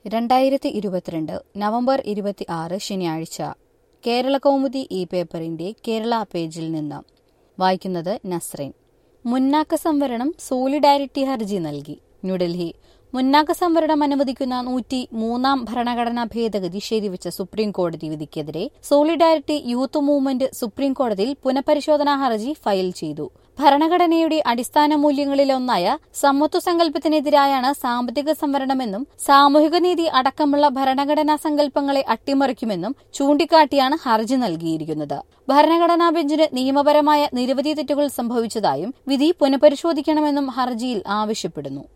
രണ്ടായിരത്തി ഇരുപത്തിരണ്ട് നവംബർ ഇരുപത്തി ആറ് ശനിയാഴ്ച കേരള കൗമുദി ഈ പേപ്പറിന്റെ കേരള പേജിൽ നിന്ന് വായിക്കുന്നത് നസ്രീൻ മുന്നാക്ക സംവരണം സോളിഡാരിറ്റി ഹർജി നൽകി ന്യൂഡൽഹി മുന്നാക്ക സംവരണം അനുവദിക്കുന്ന നൂറ്റി മൂന്നാം ഭരണഘടനാ ഭേദഗതി ശരിവെച്ച സുപ്രീം കോടതി വിധിക്കെതിരെ സോളിഡാരിറ്റി യൂത്ത് മൂവ്മെന്റ് സുപ്രീം കോടതിയിൽ പുനഃപരിശോധനാ ഹർജി ഫയൽ ചെയ്തു ഭരണഘടനയുടെ അടിസ്ഥാന മൂല്യങ്ങളിലൊന്നായ സമത്വ സങ്കല്പത്തിനെതിരായാണ് സാമ്പത്തിക സംവരണമെന്നും സാമൂഹിക നീതി അടക്കമുള്ള ഭരണഘടനാ സങ്കല്പങ്ങളെ അട്ടിമറിക്കുമെന്നും ചൂണ്ടിക്കാട്ടിയാണ് ഹർജി നൽകിയിരിക്കുന്നത് ഭരണഘടനാ ബെഞ്ചിന് നിയമപരമായ നിരവധി തെറ്റുകൾ സംഭവിച്ചതായും വിധി പുനഃപരിശോധിക്കണമെന്നും ഹർജിയിൽ ആവശ്യപ്പെടുന്നു